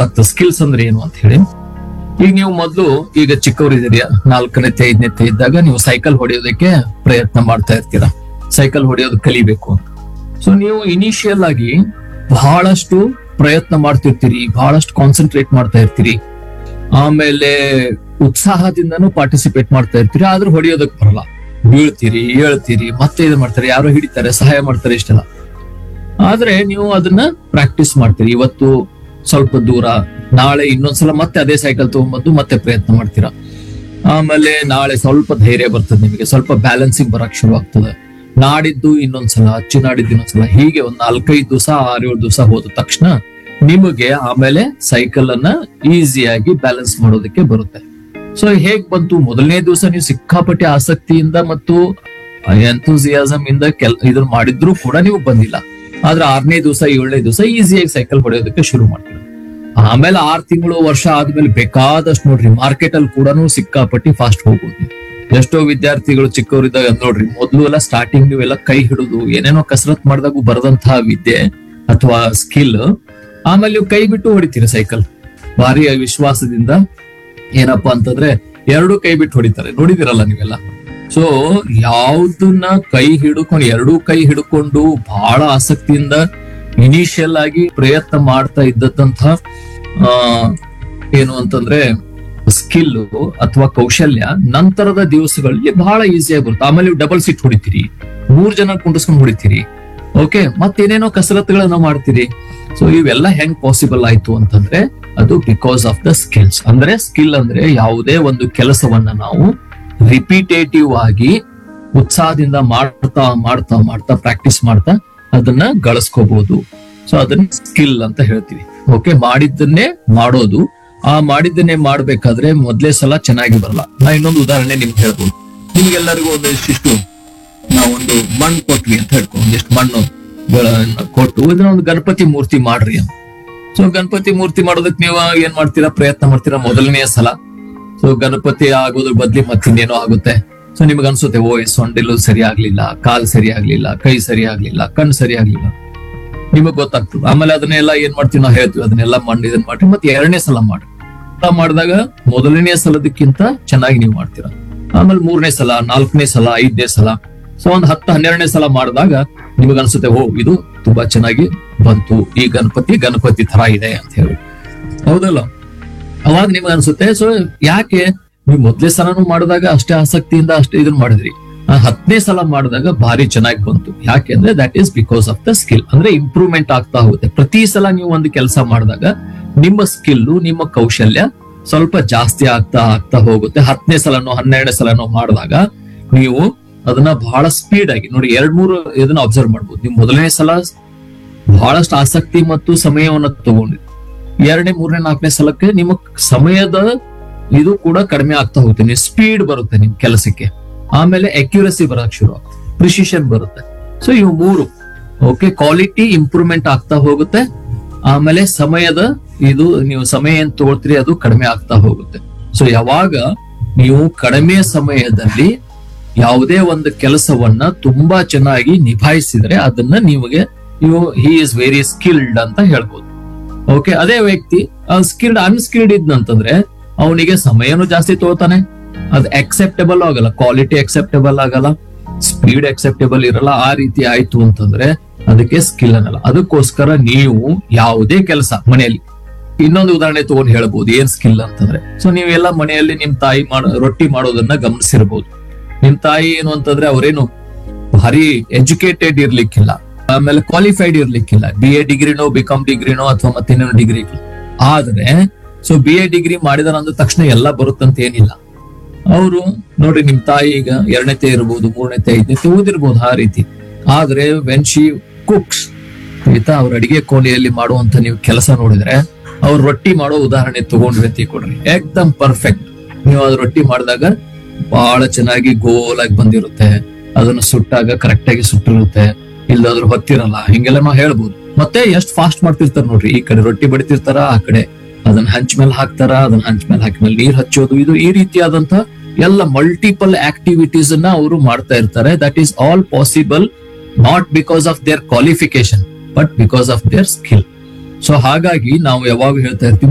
ಗೊತ್ತಾಗ್ತದೆ ಸ್ಕಿಲ್ಸ್ ಅಂದ್ರೆ ಏನು ಅಂತ ಹೇಳಿ ಈಗ ನೀವು ಮೊದಲು ಈಗ ಚಿಕ್ಕವರಿದ್ದೀರಿ ನಾಲ್ಕನೇತೆ ಐದನೇತೆ ಇದ್ದಾಗ ನೀವು ಸೈಕಲ್ ಹೊಡೆಯೋದಕ್ಕೆ ಪ್ರಯತ್ನ ಮಾಡ್ತಾ ಇರ್ತೀರಾ ಸೈಕಲ್ ಹೊಡೆಯೋದು ಕಲಿಬೇಕು ಅಂತ ಸೊ ನೀವು ಇನಿಷಿಯಲ್ ಆಗಿ ಬಹಳಷ್ಟು ಪ್ರಯತ್ನ ಮಾಡ್ತಿರ್ತೀರಿ ಬಹಳಷ್ಟು ಕಾನ್ಸಂಟ್ರೇಟ್ ಮಾಡ್ತಾ ಇರ್ತೀರಿ ಆಮೇಲೆ ಉತ್ಸಾಹದಿಂದನೂ ಪಾರ್ಟಿಸಿಪೇಟ್ ಮಾಡ್ತಾ ಇರ್ತೀರಿ ಆದ್ರೂ ಹೊಡೆಯೋದಕ್ಕೆ ಬರಲ್ಲ ಬೀಳ್ತೀರಿ ಹೇಳ್ತೀರಿ ಮತ್ತೆ ಇದು ಮಾಡ್ತಾರೆ ಯಾರೋ ಹಿಡಿತಾರೆ ಸಹಾಯ ಮಾಡ್ತಾರೆ ಇಷ್ಟೆಲ್ಲ ಆದ್ರೆ ನೀವು ಅದನ್ನ ಪ್ರಾಕ್ಟೀಸ್ ಮಾಡ್ತೀರಿ ಇವತ್ತು ಸ್ವಲ್ಪ ದೂರ ನಾಳೆ ಇನ್ನೊಂದ್ಸಲ ಮತ್ತೆ ಅದೇ ಸೈಕಲ್ ತಗೊಂಡ್ಬಂದು ಮತ್ತೆ ಪ್ರಯತ್ನ ಮಾಡ್ತೀರಾ ಆಮೇಲೆ ನಾಳೆ ಸ್ವಲ್ಪ ಧೈರ್ಯ ಬರ್ತದೆ ನಿಮಗೆ ಸ್ವಲ್ಪ ಬ್ಯಾಲೆನ್ಸಿಂಗ್ ಬರಕ್ ಶುರು ಆಗ್ತದೆ ನಾಡಿದ್ದು ಇನ್ನೊಂದ್ಸಲ ಅಚ್ಚಿ ನಾಡಿದ್ದು ಇನ್ನೊಂದ್ಸಲ ಹೀಗೆ ಒಂದ್ ನಾಲ್ಕೈದು ದಿವಸ ಆರೇಳು ದಿವಸ ಹೋದ ತಕ್ಷಣ ನಿಮಗೆ ಆಮೇಲೆ ಸೈಕಲ್ ಅನ್ನ ಈಸಿಯಾಗಿ ಬ್ಯಾಲೆನ್ಸ್ ಮಾಡೋದಕ್ಕೆ ಬರುತ್ತೆ ಸೊ ಹೇಗ್ ಬಂತು ಮೊದಲನೇ ದಿವಸ ನೀವು ಸಿಕ್ಕಾಪಟ್ಟೆ ಆಸಕ್ತಿಯಿಂದ ಮತ್ತು ಎಂಥೂಸಿಯಾಸಮ್ ಇಂದ ಕೆಲ್ ಇದನ್ನ ಮಾಡಿದ್ರು ಕೂಡ ನೀವು ಬಂದಿಲ್ಲ ಆದ್ರೆ ಆರನೇ ದಿವಸ ಏಳನೇ ದಿವಸ ಈಸಿಯಾಗಿ ಸೈಕಲ್ ಹೊಡೆಯೋದಕ್ಕೆ ಶುರು ಮಾಡ್ತೀರಾ ಆಮೇಲೆ ಆರ್ ತಿಂಗಳು ವರ್ಷ ಆದ್ಮೇಲೆ ಬೇಕಾದಷ್ಟು ನೋಡ್ರಿ ಮಾರ್ಕೆಟ್ ಅಲ್ಲಿ ಕೂಡ ಸಿಕ್ಕಾಪಟ್ಟಿ ಫಾಸ್ಟ್ ಹೋಗ್ಬೋದು ನೀವು. ಎಷ್ಟೋ ವಿದ್ಯಾರ್ಥಿಗಳು ಚಿಕ್ಕವರಿದ್ದಾಗ ನೋಡ್ರಿ ಮೊದ್ಲು ಎಲ್ಲ ಸ್ಟಾರ್ಟಿಂಗ್ ನೀವೆಲ್ಲ ಕೈ ಹಿಡಿದು ಏನೇನೋ ಕಸರತ್ ಮಾಡಿದಾಗೂ ಬರದಂತಹ ವಿದ್ಯೆ ಅಥವಾ ಸ್ಕಿಲ್ ಆಮೇಲೆ ನೀವು ಕೈ ಬಿಟ್ಟು ಹೊಡಿತೀರಿ ಸೈಕಲ್ ಭಾರಿ ವಿಶ್ವಾಸದಿಂದ ಏನಪ್ಪಾ ಅಂತಂದ್ರೆ ಎರಡು ಕೈ ಬಿಟ್ಟು ಹೊಡಿತಾರೆ ನೋಡಿದಿರಲ್ಲ ನೀವೆಲ್ಲ ಸೊ ಯಾವ್ದನ್ನ ಕೈ ಹಿಡ್ಕೊಂಡು ಎರಡೂ ಕೈ ಹಿಡ್ಕೊಂಡು ಬಹಳ ಆಸಕ್ತಿಯಿಂದ ಇನಿಷಿಯಲ್ ಆಗಿ ಪ್ರಯತ್ನ ಮಾಡ್ತಾ ಇದ್ದದಂತ ಆ ಏನು ಅಂತಂದ್ರೆ ಸ್ಕಿಲ್ ಅಥವಾ ಕೌಶಲ್ಯ ನಂತರದ ದಿವಸಗಳಲ್ಲಿ ಬಹಳ ಈಸಿಯಾಗಿ ಬರುತ್ತೆ ಆಮೇಲೆ ನೀವು ಡಬಲ್ ಸೀಟ್ ಹೊಡಿತೀರಿ ಮೂರ್ ಜನ ಕುಂಡಿಸ್ಕೊಂಡು ಹೊಡಿತೀರಿ ಓಕೆ ಮತ್ತೇನೇನೋ ಕಸರತ್ತುಗಳನ್ನ ಮಾಡ್ತೀರಿ ಸೊ ಇವೆಲ್ಲ ಹೆಂಗ್ ಪಾಸಿಬಲ್ ಆಯ್ತು ಅಂತಂದ್ರೆ ಅದು ಬಿಕಾಸ್ ಆಫ್ ದ ಸ್ಕಿಲ್ಸ್ ಅಂದ್ರೆ ಸ್ಕಿಲ್ ಅಂದ್ರೆ ಯಾವುದೇ ಒಂದು ಕೆಲಸವನ್ನ ನಾವು ರಿಪಿಟೇಟಿವ್ ಆಗಿ ಉತ್ಸಾಹದಿಂದ ಮಾಡ್ತಾ ಮಾಡ್ತಾ ಮಾಡ್ತಾ ಪ್ರಾಕ್ಟೀಸ್ ಮಾಡ್ತಾ ಅದನ್ನ ಗಳಿಸ್ಕೋಬಹುದು ಸೊ ಅದನ್ನ ಸ್ಕಿಲ್ ಅಂತ ಹೇಳ್ತೀವಿ ಓಕೆ ಮಾಡಿದ್ದನ್ನೇ ಮಾಡೋದು ಆ ಮಾಡಿದ್ದನ್ನೇ ಮಾಡ್ಬೇಕಾದ್ರೆ ಮೊದ್ಲೇ ಸಲ ಚೆನ್ನಾಗಿ ಬರಲ್ಲ ನಾ ಇನ್ನೊಂದು ಉದಾಹರಣೆ ನಿಮ್ಗೆ ಹೇಳ್ಬೋದು ನಿಮ್ಗೆಲ್ಲರಿಗೂ ಒಂದಿಷ್ಟು ನಾವೊಂದು ಮಣ್ಣು ಕೊಟ್ವಿ ಅಂತ ಹೇಳ್ಕೊ ಒಂದಿಷ್ಟು ಮಣ್ಣು ಗಳನ್ನ ಕೊಟ್ಟು ಇದನ್ನ ಒಂದು ಗಣಪತಿ ಮೂರ್ತಿ ಮಾಡ್ರಿ ಅಂತ ಸೊ ಗಣಪತಿ ಮೂರ್ತಿ ಮಾಡೋದಕ್ಕೆ ನೀವು ಏನ್ ಮಾಡ್ತೀರಾ ಪ್ರಯತ್ನ ಮಾಡ್ತೀರಾ ಮೊದಲನೆಯ ಸಲ ಸೊ ಗಣಪತಿ ಆಗೋದ್ರ ಬದ್ಲಿ ಮತ್ತಿನ್ನೇನೋ ಆಗುತ್ತೆ ಸೊ ನಿಮ್ಗೆ ಅನ್ಸುತ್ತೆ ಓ ಈ ಸೊಂಡಿಲು ಸರಿ ಆಗ್ಲಿಲ್ಲ ಕಾಲ್ ಸರಿ ಆಗ್ಲಿಲ್ಲ ಕೈ ಸರಿ ಆಗ್ಲಿಲ್ಲ ಕಣ್ ಸರಿ ಆಗ್ಲಿಲ್ಲ ನಿಮಗ್ ಗೊತ್ತಾಗ್ತದೆ ಆಮೇಲೆ ಅದನ್ನೆಲ್ಲ ಏನ್ ಮಾಡ್ತೀವಿ ನಾವು ಹೇಳ್ತೀವಿ ಅದನ್ನೆಲ್ಲ ಮಾಡಿ ಇದನ್ನ ಮಾಡ್ರಿ ಮತ್ತೆ ಎರಡನೇ ಸಲ ಮಾಡಿ ಸಲ ಮಾಡಿದಾಗ ಮೊದಲನೇ ಸಲದಕ್ಕಿಂತ ಚೆನ್ನಾಗಿ ನೀವು ಮಾಡ್ತೀರಾ ಆಮೇಲೆ ಮೂರನೇ ಸಲ ನಾಲ್ಕನೇ ಸಲ ಐದನೇ ಸಲ ಸೊ ಒಂದ್ ಹತ್ತು ಹನ್ನೆರಡನೇ ಸಲ ಮಾಡಿದಾಗ ನಿಮಗ್ ಅನ್ಸುತ್ತೆ ಓ ಇದು ತುಂಬಾ ಚೆನ್ನಾಗಿ ಬಂತು ಈ ಗಣಪತಿ ಗಣಪತಿ ತರ ಇದೆ ಅಂತ ಹೇಳಿ ಹೌದಲ್ಲ ಅವಾಗ ನಿಮ್ಗೆ ಅನ್ಸುತ್ತೆ ಸೊ ಯಾಕೆ ನೀವು ಮೊದ್ಲೇ ಸಲನು ಮಾಡಿದಾಗ ಅಷ್ಟೇ ಆಸಕ್ತಿಯಿಂದ ಅಷ್ಟೇ ಇದನ್ನ ಮಾಡಿದ್ರಿ ಆ ಹತ್ತನೇ ಸಲ ಮಾಡಿದಾಗ ಭಾರಿ ಚೆನ್ನಾಗಿ ಬಂತು ಯಾಕೆಂದ್ರೆ that is because of the skill ಅಂದ್ರೆ ಇಂಪ್ರೂವ್ಮೆಂಟ್ ಆಗ್ತಾ ಹೋಗುತ್ತೆ ಪ್ರತಿ ಸಲ ನೀವು ಒಂದು ಕೆಲಸ ಮಾಡಿದಾಗ ನಿಮ್ಮ ಸ್ಕಿಲ್ಲು ನಿಮ್ಮ ಕೌಶಲ್ಯ ಸ್ವಲ್ಪ ಜಾಸ್ತಿ ಆಗ್ತಾ ಆಗ್ತಾ ಹೋಗುತ್ತೆ ಹತ್ತನೇ ಸಲನೋ ಹನ್ನೆರಡನೇ ಸಲನೋ ಮಾಡಿದಾಗ ನೀವು ಅದನ್ನ ಬಹಳ ಸ್ಪೀಡ್ ಆಗಿ ನೋಡಿ ಎರಡ್ ಮೂರು ಇದನ್ನ ಅಬ್ಸರ್ವ್ ಮಾಡ್ಬೋದು ನೀವು ಮೊದಲನೇ ಸಲ ಬಹಳಷ್ಟು ಆಸಕ್ತಿ ಮತ್ತು ಸಮಯವನ್ನು ತಗೊಂಡಿದ್ರಿ ಎರಡನೇ ಮೂರನೇ ನಾಲ್ಕನೇ ಸಲಕ್ಕೆ ನಿಮ್ಮ ಸಮಯದ ಇದು ಕೂಡ ಕಡಿಮೆ ಆಗ್ತಾ ಹೋಗುತ್ತೆ ನೀವು ಸ್ಪೀಡ್ ಬರುತ್ತೆ ನಿಮ್ ಕೆಲಸಕ್ಕೆ ಆಮೇಲೆ ಅಕ್ಯುರಸಿ ಬರಕ್ ಶುರು ಆಗುತ್ತೆ ಪ್ರಿಸಿಷನ್ ಬರುತ್ತೆ ಸೊ ಇವು ಮೂರು ಓಕೆ ಕ್ವಾಲಿಟಿ ಇಂಪ್ರೂವ್ಮೆಂಟ್ ಆಗ್ತಾ ಹೋಗುತ್ತೆ ಆಮೇಲೆ ಸಮಯದ ಇದು ನೀವು ಸಮಯ ಏನ್ ತಗೊಳ್ತೀರಿ ಅದು ಕಡಿಮೆ ಆಗ್ತಾ ಹೋಗುತ್ತೆ ಸೊ ಯಾವಾಗ ನೀವು ಕಡಿಮೆ ಸಮಯದಲ್ಲಿ ಯಾವುದೇ ಒಂದು ಕೆಲಸವನ್ನ ತುಂಬಾ ಚೆನ್ನಾಗಿ ನಿಭಾಯಿಸಿದ್ರೆ ಅದನ್ನ ನಿಮಗೆ ನೀವು ಹಿ ಇಸ್ ವೆರಿ ಸ್ಕಿಲ್ಡ್ ಅಂತ ಹೇಳ್ಬೋದು ಓಕೆ ಅದೇ ವ್ಯಕ್ತಿ ಸ್ಕಿಲ್ಡ್ ಅನ್ಸ್ಕಿಲ್ಡ್ ಇದ್ನಂತಂದ್ರೆ ಅವನಿಗೆ ಸಮಯನೂ ಜಾಸ್ತಿ ತಗೋತಾನೆ ಅದು ಅಕ್ಸೆಪ್ಟಬಲ್ ಆಗಲ್ಲ ಕ್ವಾಲಿಟಿ ಅಕ್ಸೆಪ್ಟಬಲ್ ಆಗಲ್ಲ ಸ್ಪೀಡ್ ಅಕ್ಸೆಪ್ಟಬಲ್ ಇರಲ್ಲ ಆ ರೀತಿ ಆಯ್ತು ಅಂತಂದ್ರೆ ಅದಕ್ಕೆ ಸ್ಕಿಲ್ ಅನ್ನಲ್ಲ ಅದಕ್ಕೋಸ್ಕರ ನೀವು ಯಾವುದೇ ಕೆಲಸ ಮನೆಯಲ್ಲಿ ಇನ್ನೊಂದು ಉದಾಹರಣೆ ತಗೊಂಡು ಹೇಳ್ಬೋದು ಏನ್ ಸ್ಕಿಲ್ ಅಂತಂದ್ರೆ ಸೊ ನೀವೆಲ್ಲ ಮನೆಯಲ್ಲಿ ನಿಮ್ ತಾಯಿ ಮಾಡೋ ರೊಟ್ಟಿ ಮಾಡೋದನ್ನ ಗಮನಿಸಿರ್ಬೋದು ನಿಮ್ ತಾಯಿ ಏನು ಅಂತಂದ್ರೆ ಅವರೇನು ಭಾರಿ ಎಜುಕೇಟೆಡ್ ಇರ್ಲಿಕ್ಕಿಲ್ಲ ಆಮೇಲೆ ಕ್ವಾಲಿಫೈಡ್ ಇರ್ಲಿಕ್ಕಿಲ್ಲ ಬಿ ಎ ಡಿಗ್ರಿನೋ ಬಿ ಕಾಮ್ ಡಿಗ್ರಿನೋ ಅಥವಾ ಮತ್ತೇನೇನೋ ಡಿಗ್ರಿ ಆದ್ರೆ ಸೊ ಬಿ ಎ ಡಿಗ್ರಿ ಮಾಡಿದಾರ ಅಂದ ತಕ್ಷಣ ಎಲ್ಲ ಬರುತ್ತಂತ ಏನಿಲ್ಲ ಅವರು ನೋಡ್ರಿ ನಿಮ್ ತಾಯಿ ಈಗ ಎರಡನೇತೆ ಇರ್ಬೋದು ಮೂರನೇತೆ ಐದನೇತೆ ಓದಿರ್ಬೋದು ಆ ರೀತಿ ಆದ್ರೆ ವೆನ್ ಶಿ ಕುಕ್ಸ್ ಆಯ್ತಾ ಅವ್ರ ಅಡಿಗೆ ಕೋಣೆಯಲ್ಲಿ ಮಾಡುವಂತ ನೀವು ಕೆಲಸ ನೋಡಿದ್ರೆ ಅವ್ರ ರೊಟ್ಟಿ ಮಾಡೋ ಉದಾಹರಣೆ ತಗೊಂಡ್ರಿ ಅಂತ ಕೊಡ್ರಿ ಏಕ್ದಮ್ ಪರ್ಫೆಕ್ಟ್ ನೀವು ಅದ್ ರೊಟ್ಟಿ ಮಾಡಿದಾಗ ಬಹಳ ಚೆನ್ನಾಗಿ ಗೋಲಾಗಿ ಬಂದಿರುತ್ತೆ ಅದನ್ನ ಸುಟ್ಟಾಗ ಕರೆಕ್ಟ್ ಆಗಿ ಸುಟ್ಟಿರುತ್ತೆ ಇಲ್ಲಾದ್ರೂ ಹೊತ್ತಿರಲ್ಲ ಹಿಂಗೆಲ್ಲ ನಾವು ಹೇಳ್ಬೋದು ಮತ್ತೆ ಎಷ್ಟ್ ಫಾಸ್ಟ್ ಮಾಡ್ತಿರ್ತಾರ ನೋಡ್ರಿ ಈ ಕಡೆ ರೊಟ್ಟಿ ಬಡಿತಿರ್ತಾರ ಆ ಕಡೆ ಅದನ್ನ ಹಂಚ್ ಮೇಲೆ ಹಾಕ್ತಾರ ಅದನ್ನ ಹಂಚ್ ಮೇಲೆ ಹಾಕಿದ್ಮೇಲೆ ನೀರ್ ಹಚ್ಚೋದು ಇದು ಈ ರೀತಿಯಾದಂತ ಎಲ್ಲ ಮಲ್ಟಿಪಲ್ ಆಕ್ಟಿವಿಟೀಸ್ ಅನ್ನ ಅವರು ಮಾಡ್ತಾ ಇರ್ತಾರೆ that is all possible not because of their qualification but because of their skill so ಹಾಗಾಗಿ ನಾವು ಯಾವಾಗ ಹೇಳ್ತಾ ಇರ್ತೀವಿ